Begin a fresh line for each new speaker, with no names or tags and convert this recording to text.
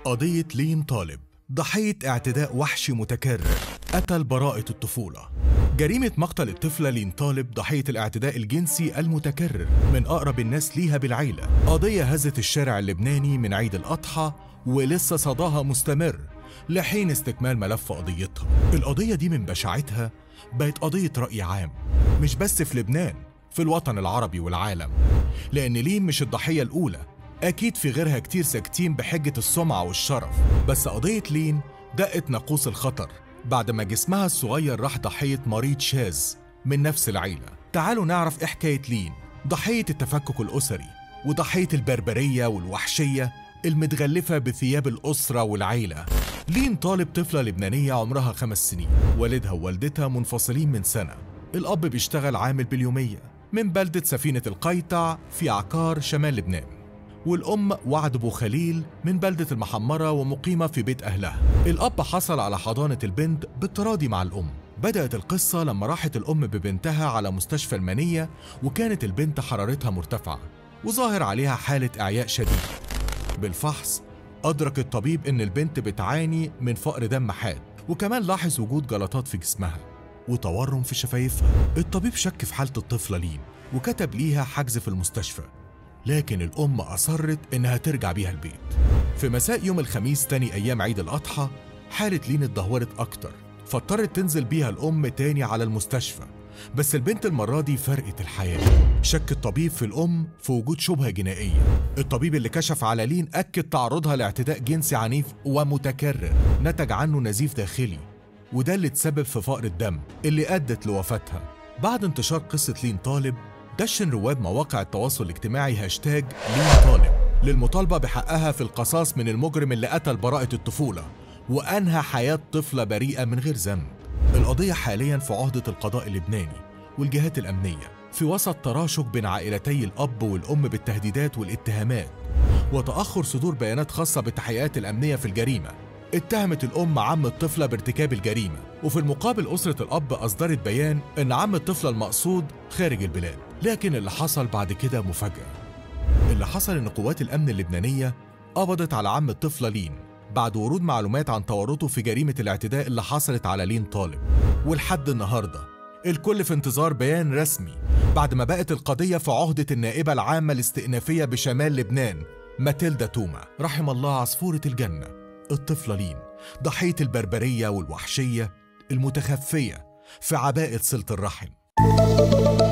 قضية لين طالب ضحية اعتداء وحشي متكرر قتل براءة الطفولة جريمة مقتل الطفلة لين طالب ضحية الاعتداء الجنسي المتكرر من أقرب الناس ليها بالعيلة قضية هزت الشارع اللبناني من عيد الأضحى ولسه صداها مستمر لحين استكمال ملف قضيتها القضية دي من بشاعتها بقت قضية رأي عام مش بس في لبنان في الوطن العربي والعالم لأن لين مش الضحية الأولى أكيد في غيرها كتير ساكتين بحجة السمعة والشرف بس قضية لين دقت ناقوس الخطر بعد ما جسمها الصغير راح ضحية مريض شاذ من نفس العيلة تعالوا نعرف إيه حكاية لين ضحية التفكك الأسري وضحية البربرية والوحشية المتغلفة بثياب الأسرة والعيلة لين طالب طفلة لبنانية عمرها خمس سنين والدها ووالدتها منفصلين من سنة الأب بيشتغل عامل باليومية من بلدة سفينة القيطع في عكار شمال لبنان والأم وعد أبو خليل من بلدة المحمرة ومقيمة في بيت أهلها الأب حصل على حضانة البنت بالتراضي مع الأم بدأت القصة لما راحت الأم ببنتها على مستشفى المنية وكانت البنت حرارتها مرتفعة وظاهر عليها حالة إعياء شديد بالفحص أدرك الطبيب إن البنت بتعاني من فقر دم حاد وكمان لاحظ وجود جلطات في جسمها وتورم في شفايفها الطبيب شك في حالة الطفلة لين وكتب ليها حجز في المستشفى لكن الأم أصرت إنها ترجع بيها البيت في مساء يوم الخميس تاني أيام عيد الأضحى حالة لين اتدهورت أكتر فاضطرت تنزل بيها الأم تاني على المستشفى بس البنت المرة دي فرقت الحياة شك الطبيب في الأم في وجود شبهة جنائية الطبيب اللي كشف على لين أكد تعرضها لاعتداء جنسي عنيف ومتكرر نتج عنه نزيف داخلي وده اللي تسبب في فقر الدم اللي أدت لوفاتها بعد انتشار قصة لين طالب دشن رواد مواقع التواصل الاجتماعي هاشتاج لين طالب للمطالبة بحقها في القصاص من المجرم اللي قتل براءة الطفولة وأنهى حياة طفلة بريئة من غير ذنب القضية حاليا في عهدة القضاء اللبناني والجهات الأمنية في وسط تراشق بين عائلتي الأب والأم بالتهديدات والاتهامات وتأخر صدور بيانات خاصة بالتحقيقات الأمنية في الجريمة اتهمت الأم عم الطفلة بارتكاب الجريمة وفي المقابل أسرة الأب أصدرت بيان إن عم الطفلة المقصود خارج البلاد لكن اللي حصل بعد كده مفاجأة اللي حصل إن قوات الأمن اللبنانية قبضت على عم الطفلة لين بعد ورود معلومات عن تورطه في جريمة الاعتداء اللي حصلت على لين طالب ولحد النهاردة الكل في انتظار بيان رسمي بعد ما بقت القضية في عهدة النائبة العامة الاستئنافية بشمال لبنان ماتيلدا توما رحم الله عصفورة الجنة الطفلة لين ضحية البربرية والوحشية المتخفية في عباءة صلة الرحم